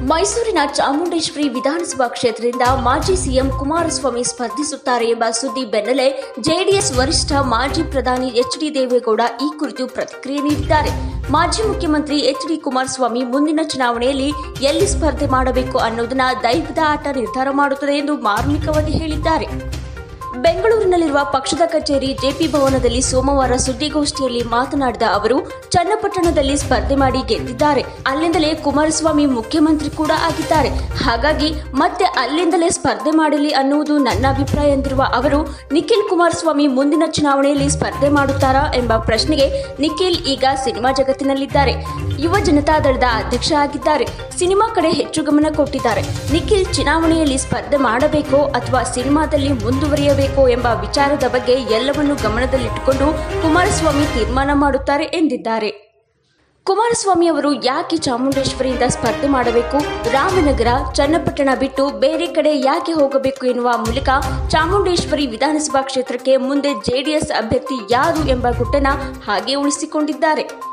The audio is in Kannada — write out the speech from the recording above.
ಮೈಸೂರಿನ ಚಾಮುಂಡೇಶ್ವರಿ ವಿಧಾನಸಭಾ ಕ್ಷೇತ್ರದಿಂದ ಮಾಜಿ ಸಿಎಂ ಕುಮಾರಸ್ವಾಮಿ ಸ್ಪರ್ಧಿಸುತ್ತಾರೆ ಎಂಬ ಸುದ್ದಿ ಬೆನ್ನಲ್ಲೇ ಜೆಡಿಎಸ್ ವರಿಷ್ಠ ಮಾಜಿ ಪ್ರಧಾನಿ ಎಚ್ ಡಿ ದೇವೇಗೌಡ ಈ ಕುರಿತು ಪ್ರತಿಕ್ರಿಯೆ ನೀಡಿದ್ದಾರೆ ಮಾಜಿ ಮುಖ್ಯಮಂತ್ರಿ ಎಚ್ ಡಿ ಕುಮಾರಸ್ವಾಮಿ ಮುಂದಿನ ಚುನಾವಣೆಯಲ್ಲಿ ಎಲ್ಲಿ ಸ್ಪರ್ಧೆ ಮಾಡಬೇಕು ಅನ್ನೋದನ್ನ ದೈವದ ಆಟ ನಿರ್ಧಾರ ಮಾಡುತ್ತದೆ ಎಂದು ಮಾರ್ಮಿಕವಾಗಿ ಹೇಳಿದ್ದಾರೆ ಬೆಂಗಳೂರಿನಲ್ಲಿರುವ ಪಕ್ಷದ ಕಚೇರಿ ಜೆಪಿ ಭವನದಲ್ಲಿ ಸೋಮವಾರ ಸುದ್ದಿಗೋಷ್ಠಿಯಲ್ಲಿ ಮಾತನಾಡಿದ ಅವರು ಚನ್ನಪಟ್ಟಣದಲ್ಲಿ ಸ್ಪರ್ಧೆ ಮಾಡಿ ಗೆದ್ದಿದ್ದಾರೆ ಅಲ್ಲಿಂದಲೇ ಕುಮಾರಸ್ವಾಮಿ ಮುಖ್ಯಮಂತ್ರಿ ಕೂಡ ಆಗಿದ್ದಾರೆ ಹಾಗಾಗಿ ಮತ್ತೆ ಅಲ್ಲಿಂದಲೇ ಸ್ಪರ್ಧೆ ಮಾಡಲಿ ಅನ್ನುವುದು ನನ್ನ ಅಭಿಪ್ರಾಯ ಎಂದಿರುವ ಅವರು ನಿಖಿಲ್ ಕುಮಾರಸ್ವಾಮಿ ಮುಂದಿನ ಚುನಾವಣೆಯಲ್ಲಿ ಸ್ಪರ್ಧೆ ಮಾಡುತ್ತಾರಾ ಎಂಬ ಪ್ರಶ್ನೆಗೆ ನಿಖಿಲ್ ಈಗ ಸಿನಿಮಾ ಜಗತ್ತಿನಲ್ಲಿದ್ದಾರೆ ಯುವ ಜನತಾದಳದ ಅಧ್ಯಕ್ಷ ಆಗಿದ್ದಾರೆ ಸಿನಿಮಾ ಕಡೆ ಹೆಚ್ಚು ಗಮನ ಕೊಟ್ಟಿದ್ದಾರೆ ನಿಖಿಲ್ ಚುನಾವಣೆಯಲ್ಲಿ ಸ್ಪರ್ಧೆ ಮಾಡಬೇಕೋ ಅಥವಾ ಸಿನಿಮಾದಲ್ಲಿ ಮುಂದುವರಿಯಬೇಕೋ ಎಂಬ ವಿಚಾರದ ಬಗ್ಗೆ ಎಲ್ಲವನ್ನು ಗಮನದಲ್ಲಿಟ್ಟುಕೊಂಡು ಕುಮಾರಸ್ವಾಮಿ ತೀರ್ಮಾನ ಮಾಡುತ್ತಾರೆ ಎಂದಿದ್ದಾರೆ ಕುಮಾರಸ್ವಾಮಿ ಅವರು ಯಾಕೆ ಚಾಮುಂಡೇಶ್ವರಿಯಿಂದ ಸ್ಪರ್ಧೆ ಮಾಡಬೇಕು ರಾಮನಗರ ಚನ್ನಪಟ್ಟಣ ಬಿಟ್ಟು ಬೇರೆ ಕಡೆ ಯಾಕೆ ಹೋಗಬೇಕು ಎನ್ನುವ ಮೂಲಕ ಚಾಮುಂಡೇಶ್ವರಿ ವಿಧಾನಸಭಾ ಕ್ಷೇತ್ರಕ್ಕೆ ಮುಂದೆ ಜೆಡಿಎಸ್ ಅಭ್ಯರ್ಥಿ ಯಾರು ಎಂಬ ಗುಟ್ಟನ ಹಾಗೆ ಉಳಿಸಿಕೊಂಡಿದ್ದಾರೆ